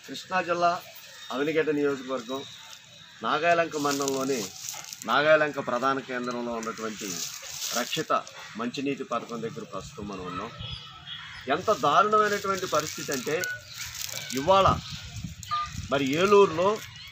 కృష్ణా జిల్లా అవినిగడ్డ నియోజకవర్గం నాగాయలంక మండలంలోని నాగాయలంక ప్రధాన కేంద్రంలో ఉన్నటువంటి రక్షిత మంచినీటి పథకం దగ్గర ప్రస్తుతం మనం ఉన్నాం ఎంత దారుణమైనటువంటి పరిస్థితి అంటే ఇవాళ మరి ఏలూరులో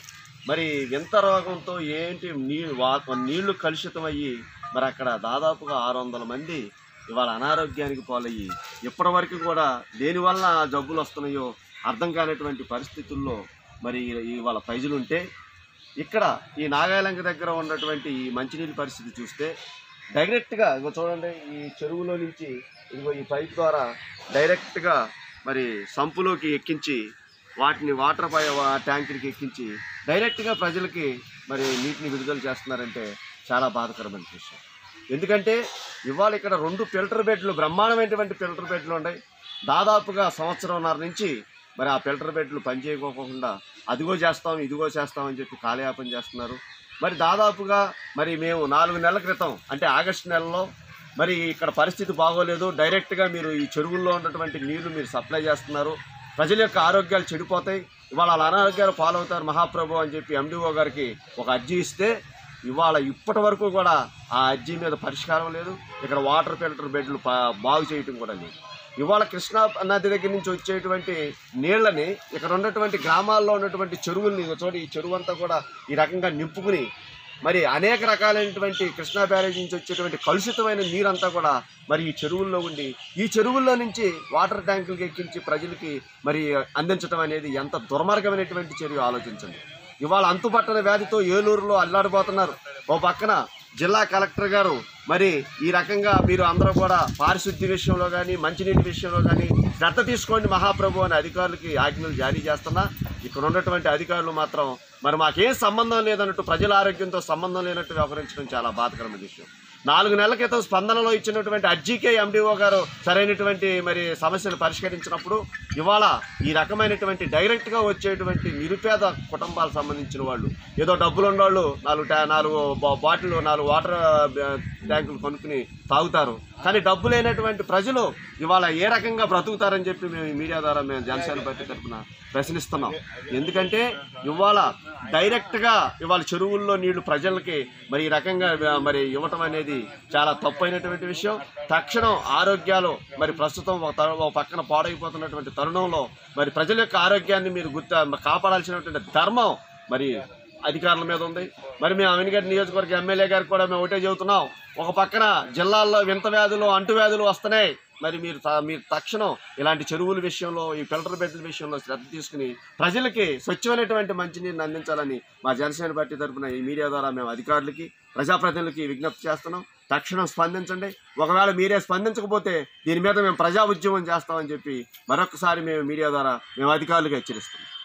మరి వింత రోగంతో ఏంటి నీ వా నీళ్లు కలుషితమయ్యి మరి అక్కడ దాదాపుగా ఆరు వందల మంది ఇవాళ అనారోగ్యానికి పాలయ్యి ఇప్పటి వరకు కూడా దేనివల్ల ఆ జబ్బులు వస్తున్నాయో అర్థం కానటువంటి పరిస్థితుల్లో మరి ఇవాళ ప్రజలు ఉంటే ఇక్కడ ఈ నాగాలంక దగ్గర ఉన్నటువంటి ఈ మంచినీటి పరిస్థితి చూస్తే డైరెక్ట్గా ఇగో చూడండి ఈ చెరువులో నుంచి ఇదిగో ఈ పైప్ ద్వారా డైరెక్ట్గా మరి సంపులోకి ఎక్కించి వాటిని వాటర్ పై ట్యాంకులకి ఎక్కించి డైరెక్ట్గా ప్రజలకి మరి నీటిని విడుదల చేస్తున్నారంటే చాలా బాధకరమైన విషయం ఎందుకంటే ఇవాళ ఇక్కడ రెండు ఫిల్టర్ బెడ్లు బ్రహ్మాండమైనటువంటి ఫిల్టర్ బెడ్లు ఉన్నాయి దాదాపుగా సంవత్సరంన్నర నుంచి మరి ఆ ఫిల్టర్ బెడ్లు పనిచేయకోకుండా అదిగో చేస్తాం ఇదిగో చేస్తాం అని చెప్పి కాలయాపన చేస్తున్నారు మరి దాదాపుగా మరి మేము నాలుగు నెలల క్రితం అంటే ఆగస్టు నెలలో మరి ఇక్కడ పరిస్థితి బాగోలేదు డైరెక్ట్గా మీరు ఈ చెరువుల్లో ఉన్నటువంటి నీళ్లు మీరు సప్లై చేస్తున్నారు ప్రజల యొక్క ఆరోగ్యాలు చెడిపోతాయి ఇవాళ వాళ్ళ అనారోగ్యాలు పాలవుతారు మహాప్రభు అని చెప్పి ఎండిఓ గారికి ఒక అర్జీ ఇస్తే ఇవాళ ఇప్పటి వరకు కూడా ఆ అర్జీ మీద పరిష్కారం లేదు ఇక్కడ వాటర్ ఫిల్టర్ బెడ్లు పా- బాగు చేయటం కూడా లేదు ఇవాళ కృష్ణా నది దగ్గర నుంచి వచ్చేటువంటి నీళ్ళని ఇక్కడ ఉన్నటువంటి గ్రామాల్లో ఉన్నటువంటి చెరువుల్ని ఇదిగో చూడండి ఈ చెరువు అంతా కూడా ఈ రకంగా నింపుకుని మరి అనేక రకాలైనటువంటి కృష్ణా బ్యారేజ్ నుంచి వచ్చేటువంటి కలుషితమైన నీరంతా కూడా మరి ఈ చెరువుల్లో ఉండి ఈ చెరువుల్లో నుంచి వాటర్ ట్యాంకులకి ఎక్కించి ప్రజలకి మరి అందించడం అనేది ఎంత దుర్మార్గమైనటువంటి చర్య ఆలోచించండి ఇవాళ అంతుపట్టని వ్యాధితో ఏలూరులో అల్లాడిపోతున్నారు ఓ పక్కన జిల్లా కలెక్టర్ గారు మరి ఈ రకంగా మీరు అందరూ కూడా పారిశుద్ధ్య విషయంలో కానీ మంచినీటి విషయంలో కానీ శ్రద్ధ తీసుకోండి మహాప్రభు అనే అధికారులకి ఆజ్ఞలు జారీ చేస్తున్నా ఇక్కడ ఉన్నటువంటి అధికారులు మాత్రం మరి మాకేం సంబంధం లేదన్నట్టు ప్రజల ఆరోగ్యంతో సంబంధం లేనట్టు వ్యవహరించడం చాలా బాధకరమైన విషయం నాలుగు నెలల క్రితం స్పందనలో ఇచ్చినటువంటి అర్జీకే ఎండిఓ గారు సరైనటువంటి మరి సమస్యను పరిష్కరించినప్పుడు ఇవాళ ఈ రకమైనటువంటి డైరెక్ట్గా వచ్చేటువంటి నిరుపేద కుటుంబాలకు సంబంధించిన వాళ్ళు ఏదో డబ్బులు ఉన్నవాళ్ళు నాలుగు ట్యా నాలుగు బా- బాటిల్ నాలుగు వాటర్ ఆ, ట్యాంకులు కొనుక్కుని తాగుతారు కానీ డబ్బు లేనటువంటి ప్రజలు ఇవాళ ఏ రకంగా బ్రతుకుతారని చెప్పి మేము ఈ మీడియా ద్వారా మేము జనసేన పార్టీ తరఫున ప్రశ్నిస్తున్నాం ఎందుకంటే ఇవాళ డైరెక్ట్గా ఇవాళ చెరువుల్లో నీళ్లు ప్రజలకి మరి ఈ రకంగా ఆ, మరి ఇవ్వటం అనేది చాలా తప్పైనటువంటి విషయం తక్షణం ఆరోగ్యాలు మరి ప్రస్తుతం ఒక త- ఒక పక్కన పాడైపోతున్నటువంటి తరుణంలో మరి ప్రజల యొక్క ఆరోగ్యాన్ని మీరు గుర్త కాపాడాల్సినటువంటి ధర్మం మరి అధికారుల మీద ఉంది మరి మేము అవినిగడ్డ నియోజకవర్గ ఎమ్మెల్యే గారికి కూడా మేము ఒకటే చెబుతున్నాం ఒక పక్కన జిల్లాల్లో వింత వ్యాధులు అంటువ్యాధులు వస్తున్నాయి మరి మీరు త- మీరు తక్షణం ఇలాంటి చెరువుల విషయంలో ఈ ఫిల్టర్ బెడ్ల విషయంలో శ్రద్ధ తీసుకుని ప్రజలకి స్వచ్ఛమైనటువంటి మంచినీరుని అందించాలని మా జనసేన పార్టీ తరఫున ఈ మీడియా ద్వారా మేము అధికారులకి ప్రజాప్రతినిధులకి విజ్ఞప్తి చేస్తున్నాం తక్షణం స్పందించండి ఒకవేళ మీరే స్పందించకపోతే దీని మీద మేము ప్రజా ఉద్యమం చేస్తామని చెప్పి మరొకసారి మేము మీడియా ద్వారా మేము అధికారులకు హెచ్చరిస్తున్నాం